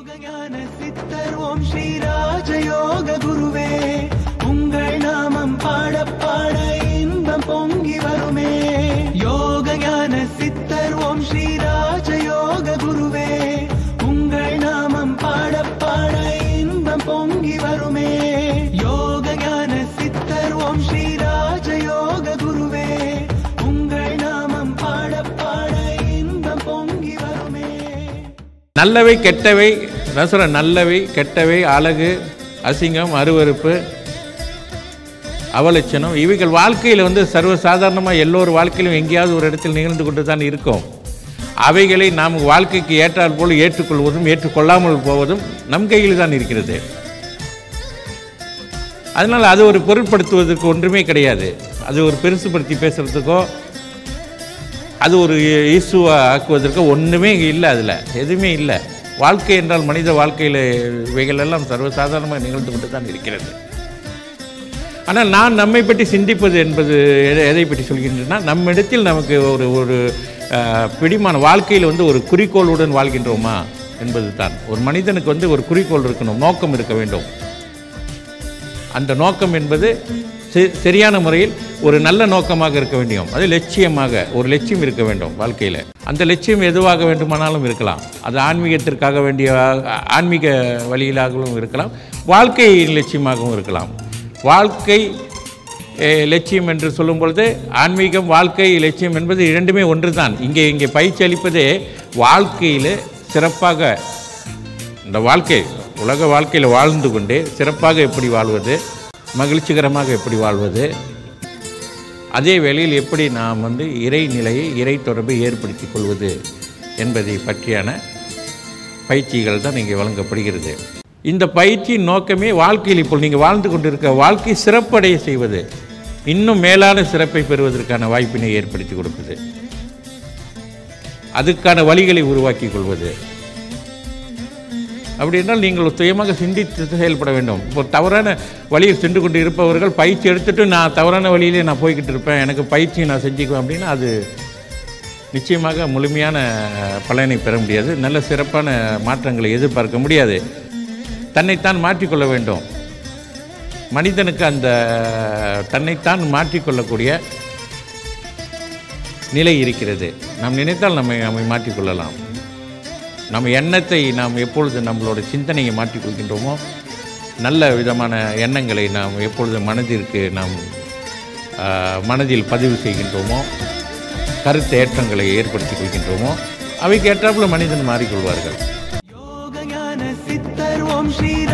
யோகஞான சித்தர் ஓம் ஸ்ரீராஜயோக குருவே உங்கள் நாமம் பாட பாட இன்பம் பொங்கி வருமே யோகஞான சித்தர் ஓம் ஸ்ரீராஜயோக குருவே உங்கள் நாமம் பாட பாட இன்பம் பொங்கி வருமே யோகஞான சித்தர் ஓம் ஸ்ரீராஜயோக குருவே உங்கள் நாமம் பாட பாட இன்பம் பொங்கி வருமே நல்லவை கெட்டவை நான் சொல்றேன் நல்லவை கெட்டவை அழகு அசிங்கம் அருவருப்பு அவலட்சணம் இவைகள் வாழ்க்கையில் வந்து சர்வசாதாரணமாக எல்லோர் வாழ்க்கையிலும் எங்கேயாவது ஒரு இடத்தில் நிகழ்ந்து கொண்டு தான் இருக்கும் அவைகளை நாம் வாழ்க்கைக்கு ஏற்றால் போல் ஏற்றுக்கொள்வதும் ஏற்றுக்கொள்ளாமல் போவதும் நம் கையில் தான் இருக்கிறது அதனால் அது ஒரு பொருட்படுத்துவதற்கு ஒன்றுமே கிடையாது அது ஒரு பெருசுப்படுத்தி பேசுகிறதுக்கோ அது ஒரு இயேசுவா ஆக்குவதற்கு ஒன்றுமே இல்லை அதில் எதுவுமே இல்லை வாழ்க்கை என்றால் மனித வாழ்க்கையில் இவைகள் எல்லாம் சர்வசாதாரணமாக நிகழ்ந்து கொண்டு தான் இருக்கிறது ஆனால் நான் நம்மை பற்றி சிந்திப்பது என்பது எதை எதை பற்றி சொல்கின்றேன்னா நம்மிடத்தில் நமக்கு ஒரு ஒரு அஹ், பிடிமான வாழ்க்கையில் வந்து ஒரு குறிக்கோளுடன் வாழ்கின்றோமா என்பது தான் ஒரு மனிதனுக்கு வந்து ஒரு குறிக்கோள் இருக்கணும் நோக்கம் இருக்க வேண்டும் அந்த நோக்கம் என்பது செ- சரியான முறையில் ஒரு நல்ல நோக்கமாக இருக்க வேண்டும் அது லட்சியமாக ஒரு லட்சியம் இருக்க வேண்டும் வாழ்க்கையில் அந்த லட்சியம் எதுவாக வேண்டுமானாலும் இருக்கலாம் அது ஆன்மீகத்திற்காக வேண்டிய ஆ- ஆன்மீக வழியிலாகவும் இருக்கலாம் வாழ்க்கையின் லட்சியமாகவும் இருக்கலாம் வாழ்க்கை அஹ், லட்சியம் என்று சொல்லும் பொழுது ஆன்மீகம் வாழ்க்கை லட்சியம் என்பது இரண்டுமே ஒன்று தான் இங்கே இங்கே பயிற்சி அளிப்பதே வாழ்க்கையில் சிறப்பாக இந்த வாழ்க்கை உலக வாழ்க்கையில் வாழ்ந்து கொண்டே சிறப்பாக எப்படி வாழ்வது மகிழ்ச்சிகரமாக எப்படி வாழ்வது அதே வேளையில் எப்படி நாம் வந்து இறை நிலையை இறை தொடர்பை ஏற்படுத்திக் கொள்வது என்பதை பற்றியான பயிற்சிகள் தான் இங்கே வழங்கப்படுகிறது இந்த பயிற்சியின் நோக்கமே வாழ்க்கையில் இப்போ நீங்கள் வாழ்ந்து கொண்டிருக்க வாழ்க்கை சிறப்படைய செய்வது இன்னும் மேலான சிறப்பை பெறுவதற்கான வாய்ப்பினை ஏற்படுத்தி கொடுப்பது அதுக்கான வழிகளை உருவாக்கிக் கொள்வது அப்படி என்றால் நீங்கள் சுயமாக சிந்தித்து செயல்பட வேண்டும் இப்போ தவறான வழியில் சென்று கொண்டு இருப்பவர்கள் பயிற்சி எடுத்துட்டு நான் தவறான வழியிலே நான் போய்கிட்டு இருப்பேன் எனக்கு பயிற்சி நான் செஞ்சுக்குவேன் அப்படின்னா அது நிச்சயமாக முழுமையான பலனை பெற முடியாது நல்ல சிறப்பான மாற்றங்களை எதிர்பார்க்க முடியாது தன்னைத்தான் மாற்றிக்கொள்ள வேண்டும் மனிதனுக்கு அந்த தன்னைத்தான் மாற்றிக்கொள்ளக்கூடிய நிலை இருக்கிறது நாம் நினைத்தால் நம்மை நம்மை மாற்றிக்கொள்ளலாம் நம்ம எண்ணத்தை நாம் எப்பொழுது நம்மளோட சிந்தனையை மாற்றிக்கொள்கின்றோமோ நல்ல விதமான எண்ணங்களை நாம் எப்பொழுது மனதிற்கு நாம் ஆ, மனதில் பதிவு செய்கின்றோமோ கருத்து ஏற்றங்களை ஏற்படுத்திக் கொள்கின்றோமோ அவைக்கு ஏற்றாப்புல மனிதன் மாறிக்கொள்வார்கள் யோகஞான சித்தர் ஓம் ஸ்ரீ